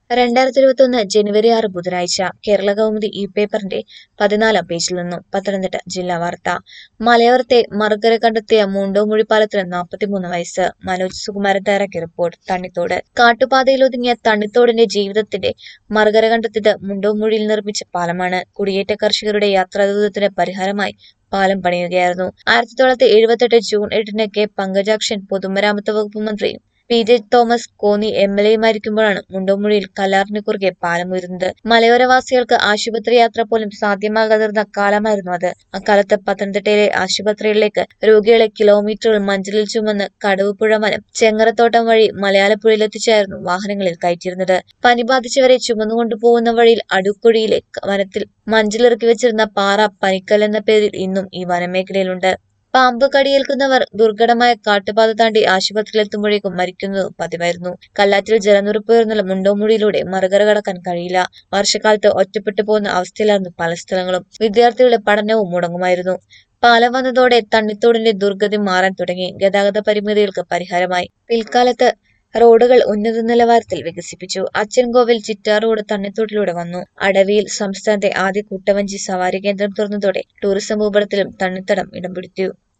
രണ്ടായിരത്തി ഇരുപത്തൊന്ന് ജനുവരി ആറ് ബുധനാഴ്ച കേരള കൗമുദി ഈ പേപ്പറിന്റെ പതിനാലാം പേജിൽ നിന്നും പത്തനംതിട്ട ജില്ലാ വാർത്ത മലയോരത്തെ മറുകര കണ്ടെത്തിയ മുണ്ടോമുഴി പാലത്തിന് നാൽപ്പത്തിമൂന്ന് വയസ്സ് മനോജ് സുകുമാരൻ തയ്യാറാക്കിയ റിപ്പോർട്ട് തണ്ണിത്തോട് കാട്ടുപാതയിലൊതുങ്ങിയ തണ്ണിത്തോടിന്റെ ജീവിതത്തിന്റെ മറുകര കണ്ടെത്തിയത് മുണ്ടോമുഴിയിൽ നിർമ്മിച്ച പാലമാണ് കുടിയേറ്റ കർഷകരുടെ യാത്രാദുരിതത്തിന് പരിഹാരമായി പാലം പണിയുകയായിരുന്നു ആയിരത്തി തൊള്ളായിരത്തി എഴുപത്തെട്ട് ജൂൺ എട്ടിന് കെ പങ്കജാക്ഷൻ പൊതുമരാമത്ത് വകുപ്പ് മന്ത്രിയും P J Thomas Konni M L എയുമായിരിക്കുമ്പോഴാണ് മുണ്ടോമുഴിയിൽ കല്ലാറിന് കുറുകെ പാലം ഉയരുന്നത് മലയോരവാസികൾക്ക് ആശുപത്രി യാത്ര പോലും സാധ്യമാകാതിരുന്ന കാലമായിരുന്നു അത് അക്കാലത്ത് പത്തനംതിട്ടയിലെ ആശുപത്രികളിലേക്ക് രോഗികളെ കിലോമീറ്ററുകൾ മഞ്ചലിൽ ചുമന്ന് കടവുപുഴ വനം ചെങ്ങറത്തോട്ടം വഴി മലയാളപ്പുഴയിലെത്തിച്ചായിരുന്നു വാഹനങ്ങളിൽ കയറ്റിയിരുന്നത് പനി ബാധിച്ചവരെ ചുമന്നുകൊണ്ടുപോകുന്ന വഴിയിൽ അടുക്കുഴിയിലെ വനത്തിൽ മഞ്ചിലിറക്കി വെച്ചിരുന്ന പാറ പനിക്കൽ എന്ന പേരിൽ ഇന്നും ഈ വനമേഖലയിലുണ്ട് പാമ്പ് കടിയേൽക്കുന്നവർ ദുർഘടമായ കാട്ടുപാത താണ്ടി ആശുപത്രിയിലെത്തുമ്പോഴേക്കും മരിക്കുന്നതും പതിവായിരുന്നു കല്ലാറ്റിൽ ജലനിരപ്പ് ഉയർന്നുള്ള മുണ്ടോമുഴിയിലൂടെ മറുകര കടക്കാൻ കഴിയില്ല വർഷക്കാലത്ത് ഒറ്റപ്പെട്ടു പോകുന്ന അവസ്ഥയിലായിരുന്നു പല സ്ഥലങ്ങളും വിദ്യാർത്ഥികളുടെ പഠനവും മുടങ്ങുമായിരുന്നു പാലം വന്നതോടെ തണ്ണിത്തോടിന്റെ ദുർഗതി മാറാൻ തുടങ്ങി ഗതാഗത പരിമിതികൾക്ക് പരിഹാരമായി പിൽക്കാലത്ത് റോഡുകൾ ഉന്നത നിലവാരത്തിൽ വികസിപ്പിച്ചു അച്ചൻകോവിൽ ചിറ്റാർ റോഡ് തണ്ണിത്തോട്ടിലൂടെ വന്നു അടവിയിൽ സംസ്ഥാനത്തെ ആദ്യ കുട്ടവഞ്ചി സവാരി കേന്ദ്രം തുറന്നതോടെ ടൂറിസം ഭൂപടത്തിലും തണ്ണിത്തടം ഇടം പിടിച്ചു